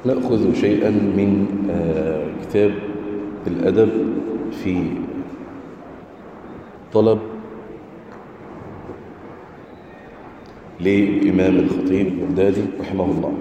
نأخذ شيئا من كتاب الأدب في طلب لإمام الخطيب البغدادي رحمه الله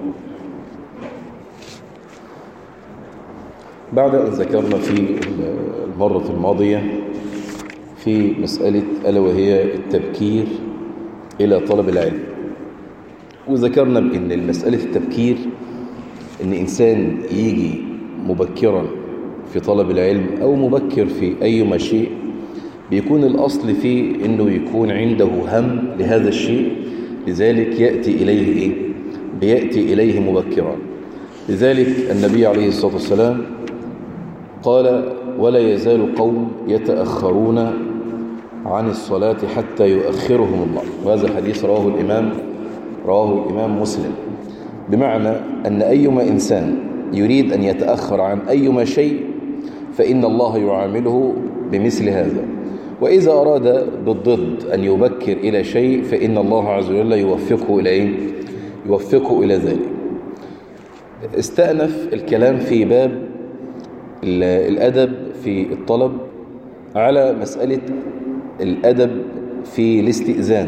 بعد أن ذكرنا في المرة الماضية في مسألة ألا وهي التبكير إلى طلب العلم وذكرنا بأن مسألة التبكير أن إنسان يجي مبكرا في طلب العلم أو مبكر في أي شيء بيكون الأصل فيه أنه يكون عنده هم لهذا الشيء لذلك يأتي إليه إيه؟ بيأتي إليه مبكرا لذلك النبي عليه الصلاة والسلام قال ولا يزال قوم يتأخرون عن الصلاة حتى يؤخرهم الله وهذا الحديث رواه الإمام رواه الإمام مسلم بمعنى أن أيما إنسان يريد أن يتأخر عن أيما شيء فإن الله يعامله بمثل هذا وإذا أراد بالضد أن يبكر إلى شيء فإن الله عز وجل يوفقه إلى إيه؟ يوفقه إلى ذلك استأنف الكلام في باب الأدب في الطلب على مسألة الأدب في الاستئذان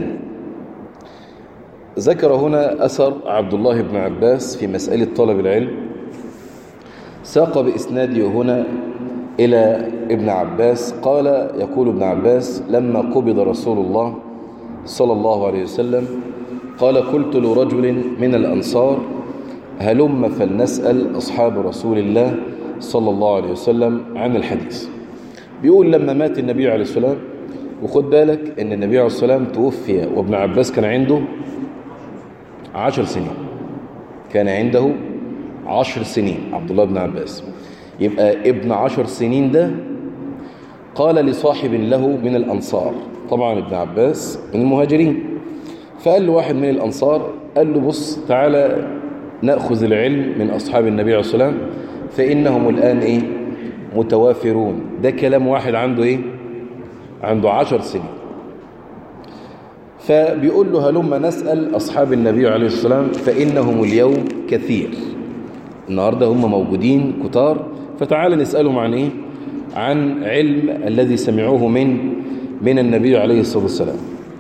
ذكر هنا أثر عبد الله بن عباس في مسألة طلب العلم ساق بإسناده هنا إلى ابن عباس قال يقول ابن عباس لما قبض رسول الله صلى الله عليه وسلم قال قلت لرجل من الأنصار هلم فلنسأل أصحاب رسول الله صلى الله عليه وسلم عن الحديث بيقول لما مات النبي عليه السلام وخد بالك ان النبي عليه السلام توفي وابن عباس كان عنده عشر سنين كان عنده عشر سنين عبد الله بن عباس يبقى ابن عشر سنين ده قال لصاحب له من الأنصار طبعا ابن عباس من المهاجرين فقال له واحد من الأنصار قال له بص تعالى نأخذ العلم من أصحاب النبي عليه الصلاة والسلام فإنهم الآن إيه متوافرون ده كلام واحد عنده إيه عنده عشر سنين فبيقول له هلما نسأل أصحاب النبي عليه الصلاة والسلام فإنهم اليوم كثير النهاردة هم موجودين كتار فتعال نسألهم عن إيه عن علم الذي سمعوه من من النبي عليه الصلاة والسلام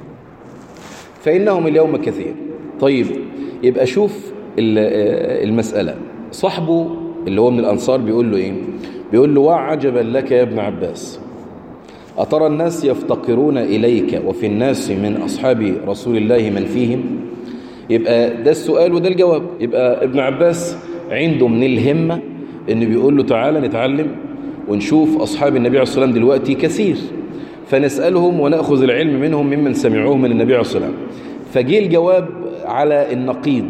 فإنهم اليوم كثير طيب يبقى شوف المسألة صاحبه اللي هو من الأنصار بيقول له إيه بيقول له وعجبا لك يا ابن عباس أترى الناس يفتقرون إليك وفي الناس من أصحاب رسول الله من فيهم يبقى ده السؤال وده الجواب يبقى ابن عباس عنده من الهمة انه بيقول له تعالى نتعلم ونشوف أصحاب النبي عليه الصلاة والسلام دلوقتي كثير فنسألهم ونأخذ العلم منهم ممن سمعوه من النبي عليه الصلاة والسلام فجي الجواب على النقيض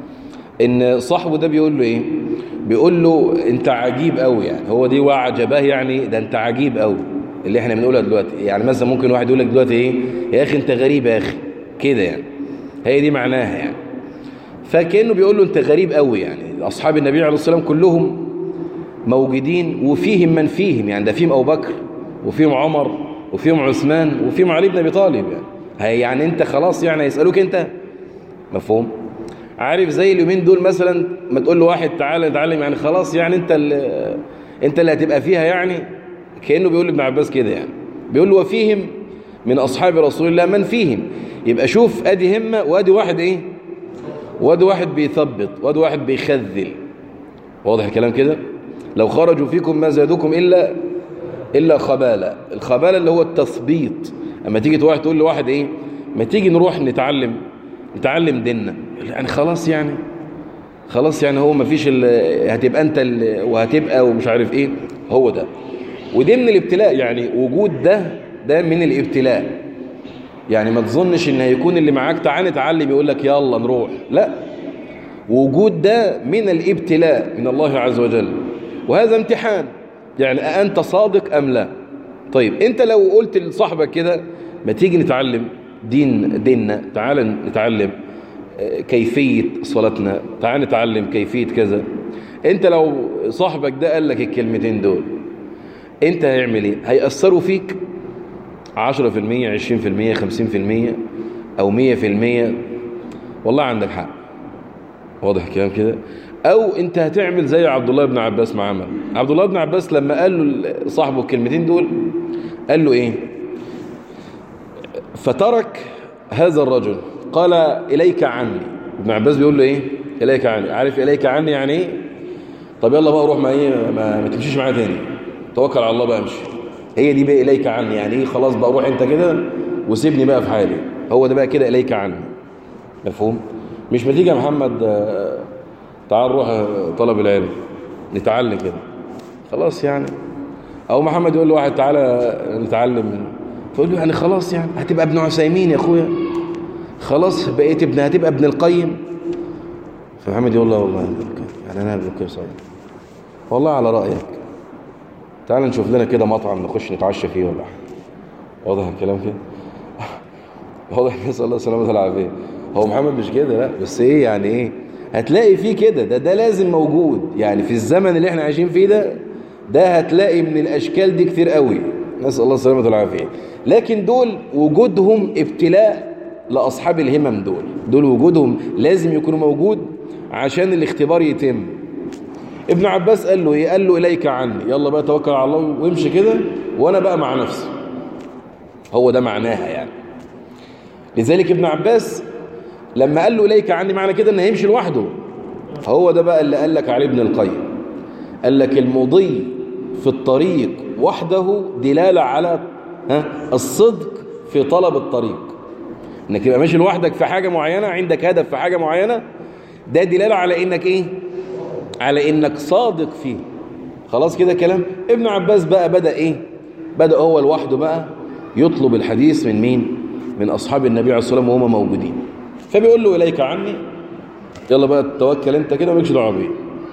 ان صاحبه ده بيقول له ايه بيقول له انت عجيب قوي يعني هو دي وعجبه يعني ده انت عجيب قوي اللي احنا بنقولها دلوقتي يعني مثلا ممكن واحد يقول لك دلوقتي ايه يا اخي انت غريب يا اخي كده يعني هي دي معناها يعني فكانه بيقول له انت غريب قوي يعني اصحاب النبي عليه الصلاه والسلام كلهم موجودين وفيهم من فيهم يعني ده فيهم ابو بكر وفيهم عمر وفيهم عثمان وفيهم علي بن ابي طالب يعني هي يعني انت خلاص يعني هيسالوك انت مفهوم عارف زي اليومين دول مثلا ما تقول له واحد تعالى نتعلم يعني خلاص يعني انت اللي انت اللي هتبقى فيها يعني كانه بيقول لابن عباس كده يعني بيقول له وفيهم من اصحاب رسول الله من فيهم يبقى شوف ادي همه وادي واحد ايه وادي واحد بيثبط وادي واحد بيخذل واضح الكلام كده لو خرجوا فيكم ما زادوكم الا الا خباله الخباله اللي هو التثبيط اما تيجي واحد تقول لواحد ايه ما تيجي نروح نتعلم نتعلم ديننا يعني خلاص يعني خلاص يعني هو ما فيش هتبقى انت وهتبقى ومش عارف ايه هو ده ودي من الابتلاء يعني وجود ده ده من الابتلاء يعني ما تظنش ان هيكون اللي معاك تعال نتعلم يقول لك يلا نروح لا وجود ده من الابتلاء من الله عز وجل وهذا امتحان يعني أنت صادق أم لا طيب انت لو قلت لصاحبك كده ما تيجي نتعلم دين ديننا تعال نتعلم كيفية صلاتنا تعال نتعلم كيفية كذا انت لو صاحبك ده قال لك الكلمتين دول انت هيعمل ايه هيأثروا فيك 10% 20% 50% او 100% والله عندك حق واضح الكلام كده او انت هتعمل زي عبد الله بن عباس ما عمل عبد الله بن عباس لما قال له صاحبه الكلمتين دول قال له ايه فترك هذا الرجل قال اليك عني ابن عباس بيقول له ايه اليك عني عارف اليك عني يعني ايه طب يلا بقى روح ما ايه ما, ما تمشيش معايا تاني توكل على الله بقى امشي هي دي بقى اليك عني يعني ايه خلاص بقى روح انت كده وسيبني بقى في حالي هو ده بقى كده اليك عني مفهوم مش ما تيجي يا محمد تعال نروح طلب العلم نتعلم كده خلاص يعني او محمد يقول له واحد تعالى نتعلم فيقول له يعني خلاص يعني هتبقى ابن عثيمين يا اخويا خلاص بقيت ابن هتبقى ابن القيم فمحمد يقول له والله يعني انا ابن القيم صحيح والله على رايك تعال نشوف لنا كده مطعم نخش نتعشى فيه ولا واضح الكلام كده واضح نسال الله السلامه والعافيه هو محمد مش كده لا بس ايه يعني ايه هتلاقي فيه كده ده ده لازم موجود يعني في الزمن اللي احنا عايشين فيه ده ده هتلاقي من الاشكال دي كتير قوي نسال الله السلامه والعافيه لكن دول وجودهم ابتلاء لاصحاب الهمم دول دول وجودهم لازم يكونوا موجود عشان الاختبار يتم ابن عباس قال له ايه قال له اليك عني يلا بقى توكل على الله وامشي كده وانا بقى مع نفسي هو ده معناها يعني لذلك ابن عباس لما قال له إليك عني معنى كده أنه هيمشي لوحده هو ده بقى اللي قال لك عليه ابن القيم قال لك المضي في الطريق وحده دلالة على ها الصدق في طلب الطريق انك تبقى ماشي لوحدك في حاجة معينة عندك هدف في حاجة معينة ده دلالة على انك ايه على انك صادق فيه خلاص كده كلام ابن عباس بقى بدأ ايه بدأ هو لوحده بقى يطلب الحديث من مين من أصحاب النبي عليه الصلاة والسلام وهم موجودين فبيقول له إليك عني يلا بقى توكل انت كده مالكش دعوه بيه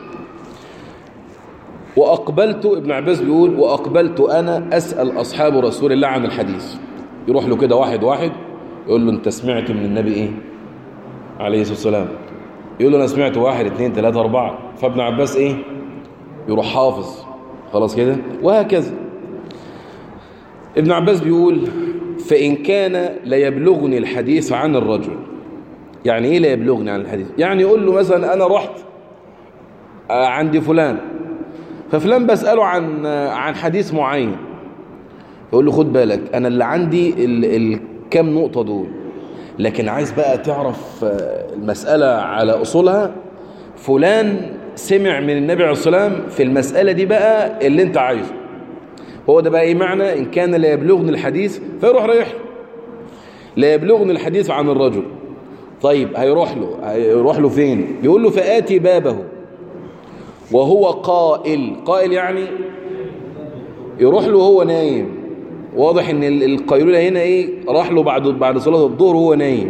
وأقبلت ابن عباس بيقول وأقبلت أنا أسأل أصحاب رسول الله عن الحديث يروح له كده واحد واحد يقول له أنت سمعت من النبي إيه عليه الصلاة والسلام يقول له أنا سمعت واحد اثنين ثلاثة أربعة فابن عباس إيه يروح حافظ خلاص كده وهكذا ابن عباس بيقول فإن كان ليبلغني الحديث عن الرجل يعني إيه ليبلغني عن الحديث يعني يقول له مثلا أنا رحت عند فلان ففلان بسأله عن عن حديث معين يقول له خد بالك أنا اللي عندي الكام نقطة دول لكن عايز بقى تعرف المسألة على أصولها فلان سمع من النبي عليه الصلاة والسلام في المسألة دي بقى اللي انت عايزه هو ده بقى ايه معنى إن كان لا يبلغني الحديث فيروح رايح له لا يبلغني الحديث عن الرجل طيب هيروح له هيروح له فين يقول له فآتي بابه وهو قائل قائل يعني يروح له وهو نايم واضح ان القيلولة هنا ايه راح له بعد بعد صلاة الظهر وهو نايم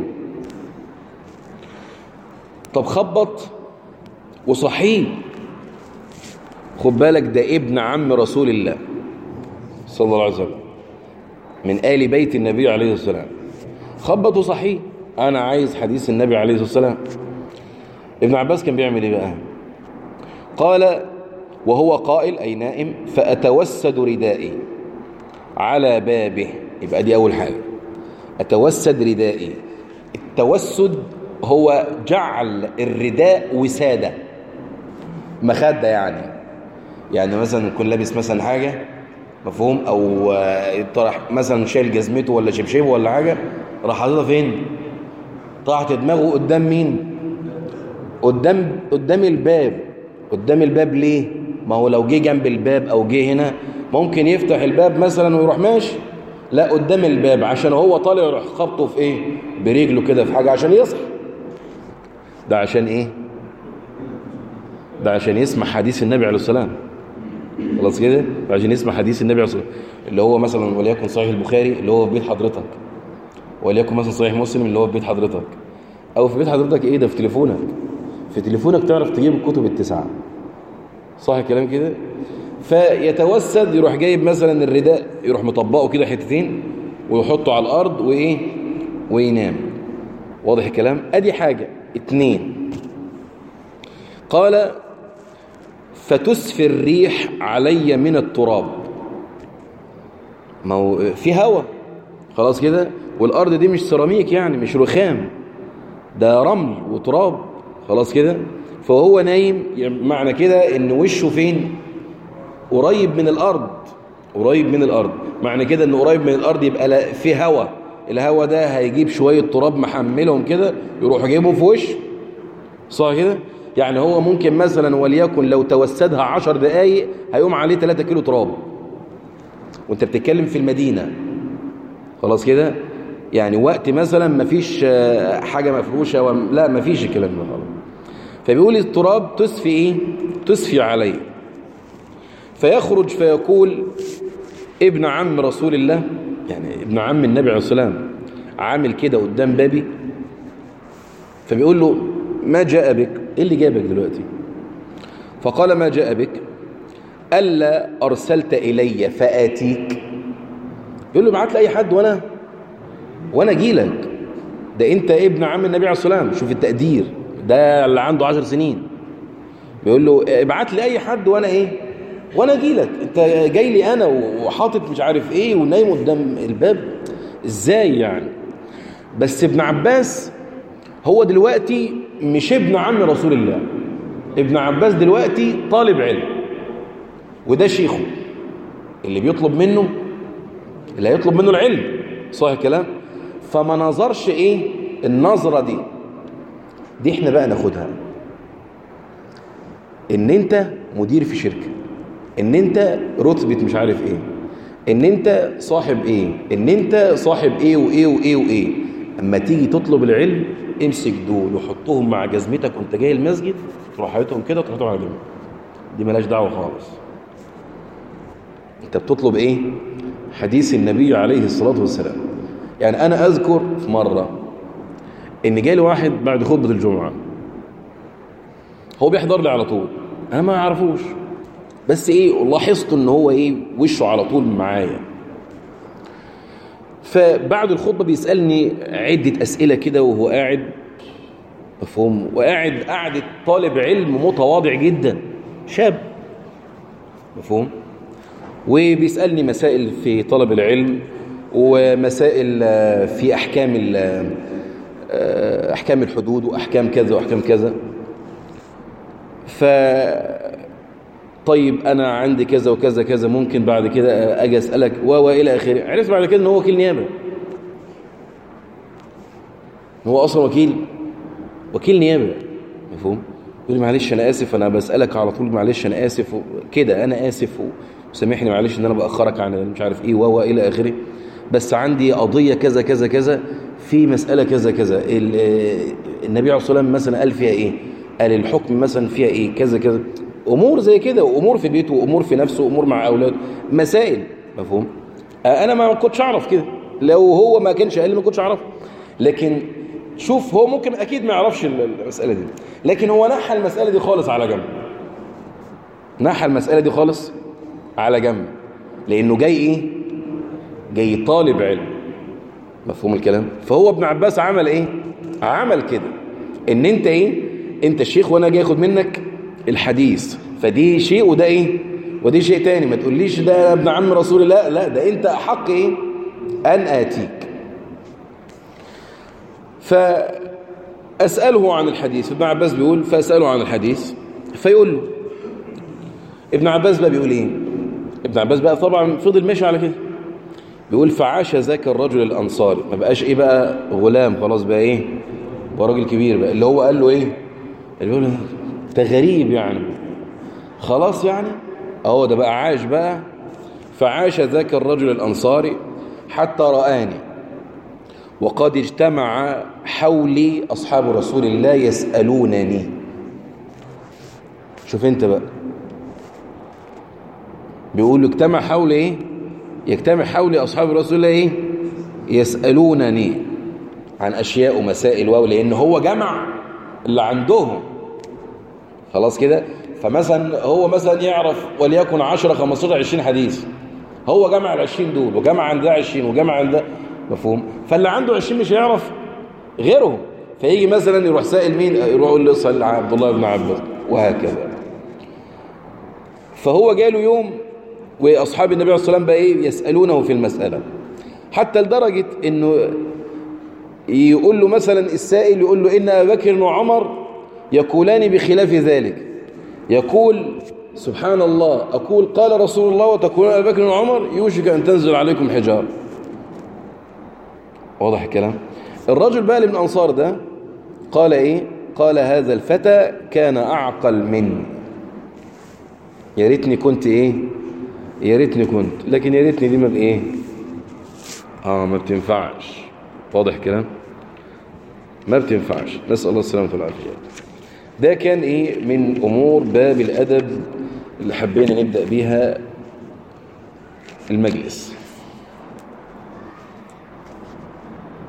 طب خبط وصحيه خد بالك ده ابن عم رسول الله صلى الله عليه وسلم من آل بيت النبي عليه الصلاة والسلام خبط وصحيه أنا عايز حديث النبي عليه الصلاة والسلام ابن عباس كان بيعمل ايه بقى قال وهو قائل أي نائم فأتوسد ردائي على بابه يبقى دي أول حاجة أتوسد ردائي التوسد هو جعل الرداء وسادة مخدة يعني يعني مثلا يكون لابس مثلا حاجة مفهوم أو طرح مثلا شايل جزمته ولا شبشبه ولا حاجة راح حاططها فين طاحت دماغه قدام مين قدام قدام الباب قدام الباب ليه ما هو لو جه جنب الباب او جه هنا ممكن يفتح الباب مثلا ويروح ماشي لا قدام الباب عشان هو طالع يروح خبطه في ايه برجله كده في حاجه عشان يصحى ده عشان ايه ده عشان يسمع حديث النبي عليه السلام خلاص كده عشان يسمع حديث النبي عليه السلام اللي هو مثلا وليكن صحيح البخاري اللي هو في بيت حضرتك وليكن مثلا صحيح مسلم اللي هو في بيت حضرتك او في بيت حضرتك ايه ده في تليفونك في تليفونك تعرف تجيب الكتب التسعة صح الكلام كده فيتوسد يروح جايب مثلا الرداء يروح مطبقه كده حتتين ويحطه على الارض وايه وينام واضح الكلام ادي حاجة اتنين قال فتسفي الريح علي من التراب ما هو في هوا خلاص كده والارض دي مش سيراميك يعني مش رخام ده رمل وتراب خلاص كده فهو نايم يعني معنى كده ان وشه فين قريب من الارض قريب من الارض معنى كده ان قريب من الارض يبقى لا- في هواء الهواء ده هيجيب شويه تراب محملهم كده يروح جايبهم في وشه صح كده يعني هو ممكن مثلا وليكن لو توسدها عشر دقايق هيقوم عليه 3 كيلو تراب وانت بتتكلم في المدينه خلاص كده يعني وقت مثلا ما فيش آه، حاجه مفروشه وم... لا ما فيش الكلام ده خلاص فبيقول التراب تسفي ايه تسفي عليه فيخرج فيقول ابن عم رسول الله يعني ابن عم النبي عليه الصلاه والسلام عامل كده قدام بابي فبيقول له ما جاء بك ايه اللي جابك دلوقتي فقال ما جاء بك الا ارسلت الي فاتيك يقول له ابعت لي اي حد وانا وانا اجي لك ده انت ابن عم النبي عليه الصلاه والسلام شوف التقدير ده اللي عنده عشر سنين بيقول له ابعت لي اي حد وانا ايه وانا اجي لك انت جاي لي انا وحاطط مش عارف ايه ونايم قدام الباب ازاي يعني بس ابن عباس هو دلوقتي مش ابن عم رسول الله ابن عباس دلوقتي طالب علم وده شيخه اللي بيطلب منه اللي هيطلب منه العلم صح الكلام فما نظرش ايه النظرة دي دي احنا بقى ناخدها ان انت مدير في شركة ان انت رتبة مش عارف ايه ان انت صاحب ايه ان انت صاحب ايه وايه وايه وايه اما تيجي تطلب العلم امسك دول وحطهم مع جزمتك وانت جاي المسجد تروح حاططهم كده وتحطهم على جنب دي ملاش دعوه خالص انت بتطلب ايه حديث النبي عليه الصلاه والسلام يعني انا اذكر في مره ان جالي واحد بعد خطبه الجمعه هو بيحضر لي على طول انا ما اعرفوش بس ايه لاحظت ان هو ايه وشه على طول معايا فبعد الخطبه بيسالني عده اسئله كده وهو قاعد مفهوم وقاعد قعدة طالب علم متواضع جدا شاب مفهوم وبيسالني مسائل في طلب العلم ومسائل آه، في احكام ال- آه، احكام الحدود واحكام كذا واحكام كذا ف طيب انا عندي كذا وكذا كذا ممكن بعد كده اجي اسالك و والى اخره عرفت بعد كده ان هو وكيل نيابه هو اصلا وكيل وكيل نيابه مفهوم يقول لي معلش انا اسف انا بسالك على طول معلش انا اسف و- كده انا اسف و- وسامحني معلش ان انا باخرك عن مش عارف ايه و الى اخره بس عندي قضيه كذا كذا كذا في مساله كذا كذا ال- آه، النبي عليه الصلاه والسلام مثلا قال فيها ايه قال الحكم مثلا فيها ايه كذا كذا امور زي كده وامور في بيته وامور في نفسه وامور مع اولاده مسائل مفهوم آه، انا ما كنتش اعرف كده لو هو ما كانش قال لي ما كنتش اعرف لكن شوف هو ممكن اكيد ما يعرفش ال- المساله دي لكن هو نحى المساله دي خالص على جنب نحى المساله دي خالص على جنب لانه جاي ايه جاي طالب علم مفهوم الكلام فهو ابن عباس عمل ايه عمل كده ان انت ايه انت الشيخ وانا جاي اخد منك الحديث فدي شيء وده ايه ودي شيء تاني ما تقوليش ده ابن عم رسول الله لا ده انت احق ايه ان اتيك فاساله عن الحديث ابن عباس بيقول فاساله عن الحديث فيقول له ابن عباس بقى بيقول ايه ابن عباس بقى طبعا فضل ماشي على كده بيقول فعاش ذاك الرجل الانصاري ما بقاش ايه بقى غلام خلاص بقى ايه بقى راجل كبير بقى اللي هو قال له ايه اللي بيقول له انت غريب يعني خلاص يعني اهو ده بقى عاش بقى فعاش ذاك الرجل الانصاري حتى رآني وقد اجتمع حولي اصحاب رسول الله يسالونني شوف انت بقى بيقول له اجتمع حولي ايه يجتمع حولي اصحاب رسول الله ايه يسالونني عن اشياء ومسائل واو لان هو جمع اللي عندهم خلاص كده فمثلا هو مثلا يعرف وليكن 10 15 20 حديث هو جمع ال 20 دول وجمع عند ده 20 وجمع عند ده مفهوم فاللي عنده 20 مش هيعرف غيرهم فيجي مثلا يروح سائل مين يروح يقول له اسال عبد الله بن عباس وهكذا فهو جاله يوم واصحاب النبي عليه الصلاه والسلام بقى ايه يسالونه في المساله حتى لدرجه انه يقول له مثلا السائل يقول له ان ابا بكر وعمر يقولان بخلاف ذلك يقول سبحان الله أقول قال رسول الله وتقولون أبي بكر وعمر يوشك أن تنزل عليكم حجار واضح الكلام الرجل بقى اللي من الأنصار ده قال إيه قال هذا الفتى كان أعقل مني يا ريتني كنت إيه يا ريتني كنت لكن يا ريتني دي ما بإيه آه ما بتنفعش واضح الكلام ما بتنفعش نسأل الله السلامة والعافية ده كان إيه من أمور باب الأدب اللي حبينا نبدأ بيها المجلس